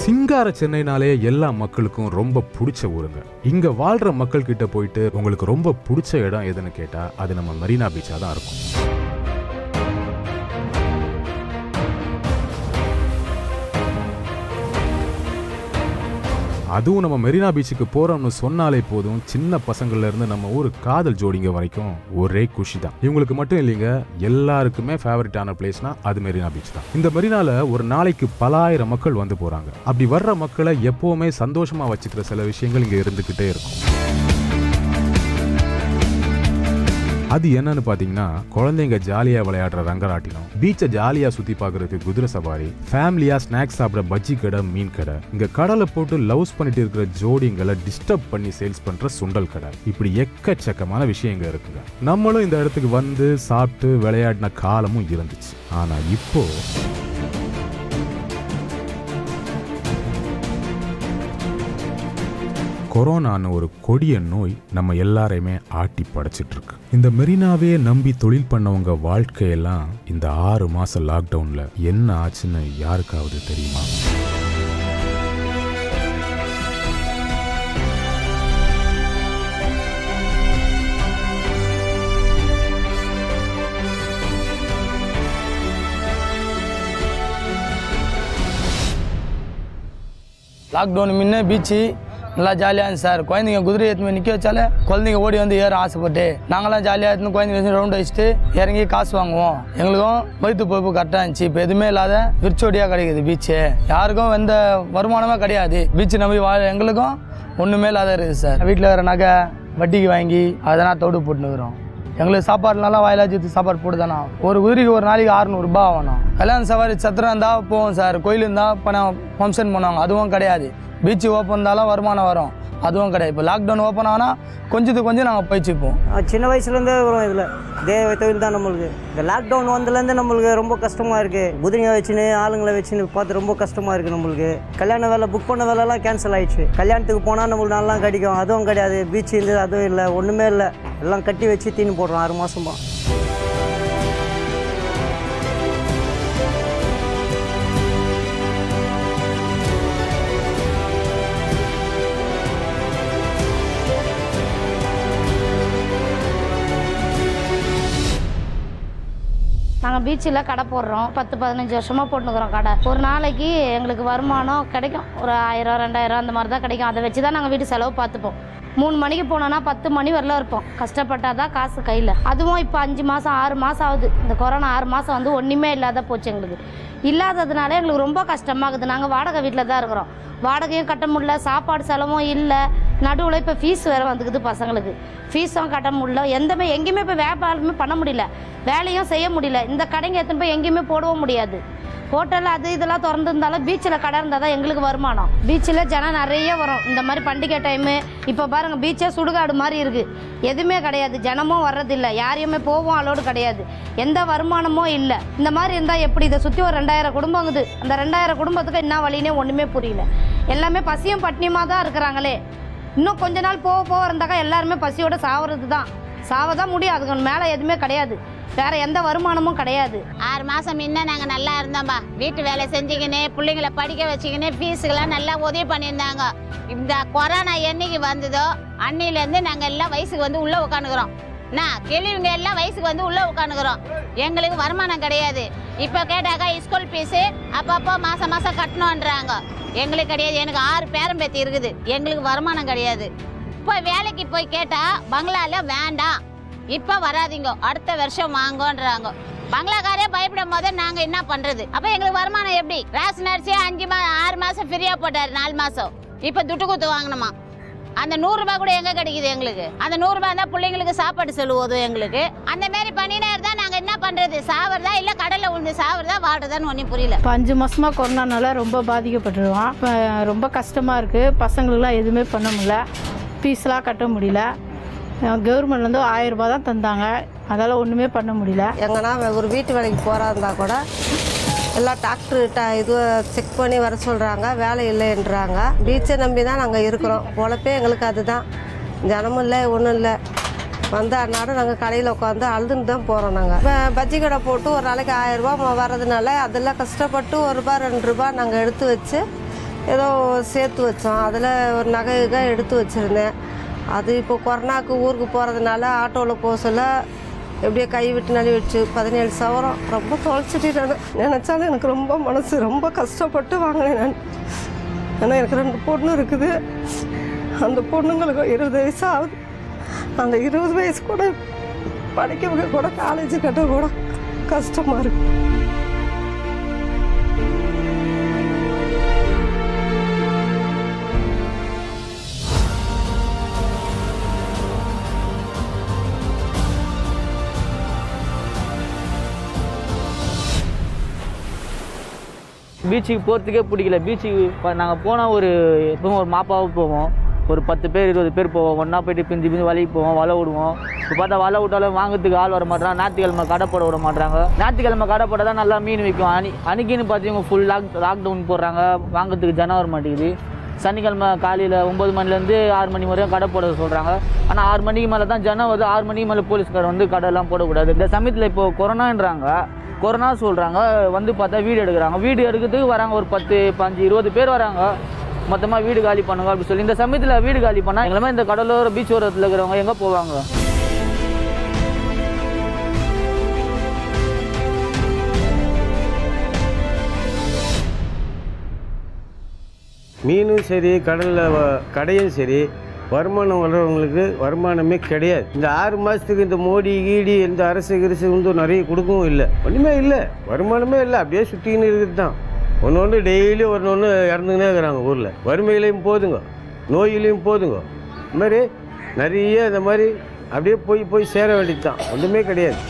சிங்கார சென்னைனாலே எல்லா மக்களுக்கும் ரொம்ப பிடிச்ச ஊருங்க இங்க வாழ்ற மக்கள் கிட்ட போயிட்டு உங்களுக்கு ரொம்ப பிடிச்ச இடம் எதுன்னு கேட்டா அது நம்ம மெரினா பீச்சா தான் இருக்கும் அதுவும் நம்ம மெரினா பீச்சுக்கு போறோம்னு சொன்னாலே போதும் சின்ன பசங்கள்ல இருந்து நம்ம ஊர் காதல் ஜோடிங்க வரைக்கும் ஒரே குஷி தான் இவங்களுக்கு மட்டும் இல்லைங்க எல்லாருக்குமே ஃபேவரட்டான பிளேஸ்னா அது மெரினா பீச் தான் இந்த மெரினால ஒரு நாளைக்கு பலாயிரம் மக்கள் வந்து போறாங்க அப்படி வர்ற மக்களை எப்பவுமே சந்தோஷமா வச்சுக்கிற சில விஷயங்கள் இங்க இருந்துகிட்டே இருக்கும் அது என்னன்னு பாத்தீங்கன்னா குழந்தைங்க ஜாலியா விளையாடுற ரங்கராட்டினம் பீச்சை ஜாலியா சுத்தி பார்க்கறதுக்கு குதிரை சவாரி ஃபேமிலியா ஸ்நாக்ஸ் சாப்பிட பஜ்ஜி கடை மீன் கடை இங்க கடலை போட்டு லவ்ஸ் பண்ணிட்டு இருக்கிற ஜோடிங்களை டிஸ்டர்ப் பண்ணி சேல்ஸ் பண்ற சுண்டல் கடை இப்படி எக்கச்சக்கமான விஷயங்க இருக்குங்க நம்மளும் இந்த இடத்துக்கு வந்து சாப்பிட்டு விளையாடின காலமும் இருந்துச்சு ஆனா இப்போ கொரோனான்னு ஒரு கொடிய நோய் நம்ம எல்லாரையுமே ஆட்டி படைச்சிட்டு இருக்கு இந்த மெரினாவே நம்பி தொழில் பண்ணவங்க வாழ்க்கையெல்லாம் இந்த ஆறு மாச லாக்டவுன்ல என்ன ஆச்சுன்னு யாருக்காவது தெரியுமா லாக்டவுன் முன்ன பீச்சு நல்லா ஜாலியாக இருந்துச்சு சார் குழந்தைங்க குதிரை ஏற்றுமே நிற்க வச்சாலே குழந்தைங்க ஓடி வந்து ஏற ஆசைப்பட்டு நாங்களாம் ஜாலியாக இருந்து குழந்தைங்க வச்சு ரவுண்ட் அடிச்சுட்டு இறங்கி காசு வாங்குவோம் எங்களுக்கும் வயிற்று பொறுப்பு கரெக்டாக இருந்துச்சு இப்போ எதுவுமே இல்லாத விரிச்சோடியாக கிடைக்குது பீச்சு யாருக்கும் எந்த வருமானமே கிடையாது பீச்சு நம்பி வாழ எங்களுக்கும் ஒன்றுமே இல்லாத இருக்குது சார் வீட்டில் வேறு நகை வட்டிக்கு வாங்கி அதெல்லாம் தோடு போட்டுனுக்குறோம் எங்களுக்கு சாப்பாடுனால வாயிலாச்சு சாப்பாடு போட்டு தானே ஆகும். ஒரு குதிரைக்கு ஒரு நாளைக்கு அறுநூறுபா ஆகணும் கல்யாண சவாரி சத்திரம் இருந்தால் போவோம் சார் கோயில் இருந்தால் பணம் ஃபங்க்ஷன் பண்ணுவாங்க அதுவும் கிடையாது பீச்சு ஓப்பன் இருந்தாலும் வருமானம் வரும் அதுவும் கிடையாது இப்போ லாக்டவுன் ஓப்பன் ஆனால் கொஞ்சத்துக்கு கொஞ்சம் நாங்கள் பயிற்சிப்போம் அஹ் சின்ன வயசுலேருந்தே வரும் இதில் இதே தொழில் தான் நம்மளுக்கு இந்த லாக்டவுன் வந்ததுலேருந்து நம்மளுக்கு ரொம்ப கஷ்டமாக இருக்குது குதிரைங்க வச்சுன்னு ஆளுங்களை வச்சுன்னு பார்த்து ரொம்ப கஷ்டமாக இருக்குது நம்மளுக்கு கல்யாண வேலை புக் பண்ண வேலைலாம் கேன்சல் ஆயிடுச்சு கல்யாணத்துக்கு போனால் நம்மளுக்கு நல்லா கிடைக்கும் அதுவும் கிடையாது பீச் இருந்தது அதுவும் இல்லை ஒன்றுமே இல்லை எல்லாம் கட்டி வச்சு தீனி போடுறோம் ஆறு மாதமா நாங்கள் பீச்சில் கடை போடுறோம் பத்து பதினஞ்சு வருஷமாக போட்டுக்கிறோம் கடை ஒரு நாளைக்கு எங்களுக்கு வருமானம் கிடைக்கும் ஒரு ஆயிரம் ரெண்டாயிரம் அந்த மாதிரி தான் கிடைக்கும் அதை வச்சு தான் நாங்கள் வீட்டு செலவு பார்த்துப்போம் மூணு மணிக்கு போனோன்னா பத்து மணி வரல இருப்போம் கஷ்டப்பட்டால் தான் காசு கையில் அதுவும் இப்போ அஞ்சு மாதம் ஆறு மாதம் ஆகுது இந்த கொரோனா ஆறு மாதம் வந்து ஒன்றுமே இல்லாத போச்சு எங்களுக்கு இல்லாததுனால எங்களுக்கு ரொம்ப கஷ்டமாகுது நாங்கள் வாடகை வீட்டில் தான் இருக்கிறோம் வாடகையும் கட்ட முடியல சாப்பாடு செலவும் இல்லை நடுவில் இப்போ ஃபீஸ் வேறு வந்துக்குது பசங்களுக்கு ஃபீஸும் கட்ட முடியல எந்தமே எங்கேயுமே இப்போ வியாபாரமே பண்ண முடியல வேலையும் செய்ய முடியல இந்த கடைங்க எடுத்துன்னு போய் எங்கேயுமே போடவும் முடியாது ஹோட்டல் அது இதெல்லாம் திறந்துருந்தாலும் பீச்சில் கடை இருந்தால் தான் எங்களுக்கு வருமானம் பீச்சில் ஜனம் நிறைய வரும் இந்த மாதிரி பண்டிகை டைமு இப்போ பாருங்கள் பீச்சே சுடுகாடு மாதிரி இருக்குது எதுவுமே கிடையாது ஜனமும் வர்றதில்லை யாரையுமே போவோம் அலோடு கிடையாது எந்த வருமானமும் இல்லை இந்த மாதிரி இருந்தால் எப்படி இதை சுற்றி ஒரு ரெண்டாயிரம் குடும்பங்குது அந்த ரெண்டாயிரம் குடும்பத்துக்கு என்ன வழினே ஒன்றுமே புரியல எல்லாமே பசியும் பட்டினியுமா தான் இருக்கிறாங்களே இன்னும் கொஞ்ச நாள் போக போக இருந்தாக்கா எல்லாருமே பசியோட சாவறது தான் சாவ தான் முடியும் அதுக்கு மேலே எதுவுமே கிடையாது வேற எந்த வருமானமும் கிடையாது ஆறு மாதம் முன்ன நாங்கள் நல்லா இருந்தோம்பா வீட்டு வேலை செஞ்சுக்கின்னு பிள்ளைங்களை படிக்க வச்சுக்கின்னு ஃபீஸுக்கெல்லாம் நல்லா உதவி பண்ணியிருந்தாங்க இந்த கொரோனா என்னைக்கு வந்ததோ அன்னையிலேருந்து நாங்கள் எல்லாம் வயசுக்கு வந்து உள்ளே உட்காந்துக்கிறோம் என்ன கேள்விங்க எல்லாம் வயசுக்கு வந்து உள்ளே உட்காந்துக்கிறோம் எங்களுக்கு வருமானம் கிடையாது இப்போ கேட்டாக்கா ஸ்கூல் ஃபீஸு அப்பப்போ மாதம் மாதம் கட்டணுன்றாங்க எங்களுக்கு கிடையாது எனக்கு ஆறு பேரம்பேத்தி இருக்குது எங்களுக்கு வருமானம் கிடையாது இப்போ வேலைக்கு போய் கேட்டால் பங்களாவில் வேண்டாம் இப்போ வராதீங்க அடுத்த வருஷம் வாங்கன்றாங்க பங்களாக்காரே பயப்படும் போது நாங்கள் என்ன பண்ணுறது அப்போ எங்களுக்கு வருமானம் எப்படி ரேஷன் அரிசி அஞ்சு மா ஆறு மாதம் ஃப்ரீயாக போட்டார் நாலு மாதம் இப்போ துட்டு குத்து வாங்கணுமா அந்த நூறுரூபா கூட எங்கே கிடைக்குது எங்களுக்கு அந்த நூறுரூபா தான் பிள்ளைங்களுக்கு சாப்பாடு செலவு எங்களுக்கு அந்த மாதிரி பண்ணினே இருந்தால் நாங்கள் என்ன பண்ணுறது சாவறதா இல்லை கடலில் விழுந்து சாவறதா வாழ்றதான்னு ஒன்றும் புரியல இப்போ அஞ்சு மாதமாக கொரோனானால ரொம்ப பாதிக்கப்பட்டுருவான் இப்போ ரொம்ப கஷ்டமாக இருக்குது பசங்களுக்குலாம் எதுவுமே பண்ண முடியல ஃபீஸ்லாம் கட்ட முடியல கவர்மெண்ட்லேருந்து ஆயிரம் ரூபாய் தான் தந்தாங்க அதால் ஒன்றுமே பண்ண முடியல எங்கன்னா ஒரு வீட்டு வேலைக்கு போகிறா இருந்தால் கூட எல்லாம் டாக்டர் ட இது செக் பண்ணி வர சொல்கிறாங்க வேலை இல்லைன்றாங்க பீச்சை நம்பி தான் நாங்கள் இருக்கிறோம் பொழப்பே எங்களுக்கு அதுதான் ஜனமும் இல்லை ஒன்றும் இல்லை வந்த அன்னாடம் நாங்கள் கடையில் உட்காந்து அழுதுன்னு தான் போகிறோம் நாங்கள் இப்போ பஜ்ஜி கடை போட்டு ஒரு நாளைக்கு ஆயிரம் ரூபாய் வர்றதுனால அதெல்லாம் கஷ்டப்பட்டு ஒரு ரூபா ரெண்டு ரூபா நாங்கள் எடுத்து வச்சு ஏதோ சேர்த்து வச்சோம் அதில் ஒரு நகை கிகை எடுத்து வச்சுருந்தேன் அது இப்போ கொரோனாக்கு ஊருக்கு போகிறதுனால ஆட்டோவில் போக சொல்ல எப்படியோ கை விட்டு நழுவிடுச்சு பதினேழு சவரம் ரொம்ப தொலைச்சிட்டு நான் நினச்சாலும் எனக்கு ரொம்ப மனசு ரொம்ப கஷ்டப்பட்டு வாங்கினேன் நான் ஏன்னா எனக்கு ரெண்டு பொண்ணு இருக்குது அந்த பொண்ணுங்களுக்கு இருபது வயசு ஆகுது அந்த இருபது வயசு கூட படிக்க வைக்க கூட காலேஜ் கட்ட கூட கஷ்டமாக இருக்கு பீச்சுக்கு போகிறதுக்கே பிடிக்கல பீச்சுக்கு இப்போ நாங்கள் போனால் ஒரு எப்பவும் ஒரு மாப்பாவும் போவோம் ஒரு பத்து பேர் இருபது பேர் போவோம் ஒன்றா போயிட்டு பிஞ்சு பிஞ்சு வலைக்கு போவோம் வலை விடுவோம் இப்போ பார்த்தா வலை விட்டாலும் வாங்குறதுக்கு ஆள் வர மாட்டாங்க ஞாயிற்றுக்கிழமை கடை போட விட மாட்டாங்க ஞாயிற்றுக்கிழமை கடை போட தான் நல்லா மீன் விற்கும் அனி அன்னைக்குன்னு பார்த்தீங்கன்னா ஃபுல் லாக் லாக்டவுன் போடுறாங்க வாங்குறதுக்கு ஜனம் வர மாட்டேங்குது சனிக்கிழமை காலையில் ஒம்பது மணிலேருந்து ஆறு மணி வரையும் கடை போட சொல்கிறாங்க ஆனால் ஆறு மணிக்கு மேலே தான் ஜனம் வந்து ஆறு மணிக்கு மேலே போலீஸ்காரர் வந்து கடையெல்லாம் போடக்கூடாது இந்த சமயத்தில் இப்போ கொரோனான்றாங்க கொரோனா சொல்கிறாங்க வந்து பார்த்தா வீடு எடுக்கிறாங்க வீடு எடுக்கிறதுக்கு வராங்க ஒரு பத்து பாஞ்சு இருபது பேர் வராங்க மொத்தமாக வீடு காலி பண்ணுங்க அப்படி சொல்லி இந்த சமயத்தில் வீடு காலி பண்ணால் எங்களை மாதிரி இந்த கடலோர பீச் ஓரத்தில் இருக்கிறவங்க எங்கே போவாங்க மீனும் சரி கடலில் கடையும் சரி வருமானம் வர்றவங்களுக்கு வருமானமே கிடையாது இந்த ஆறு மாதத்துக்கு இந்த மோடி கீடி இந்த அரசு கிரசு வந்து நிறைய கொடுக்கவும் இல்லை ஒன்றுமே இல்லை வருமானமே இல்லை அப்படியே சுற்றிக்கின்னு இருக்குது தான் ஒன்று ஒன்று டெய்லி ஒன்று ஒன்று இறந்துக்கினே இருக்கிறாங்க ஊரில் வறுமையிலையும் போதுங்க நோயிலையும் போதுங்க இந்த மாதிரி நிறைய இந்த மாதிரி அப்படியே போய் போய் சேர வேண்டியது தான் ஒன்றுமே கிடையாது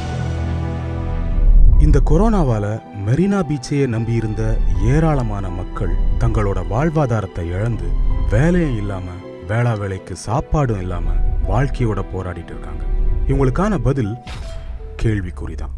இந்த கொரோனாவால மெரினா பீச்சையே நம்பியிருந்த ஏராளமான மக்கள் தங்களோட வாழ்வாதாரத்தை இழந்து வேலையும் இல்லாம வேளா வேலைக்கு சாப்பாடும் இல்லாம வாழ்க்கையோட போராடிட்டு இருக்காங்க இவங்களுக்கான பதில் கேள்விக்குறிதான்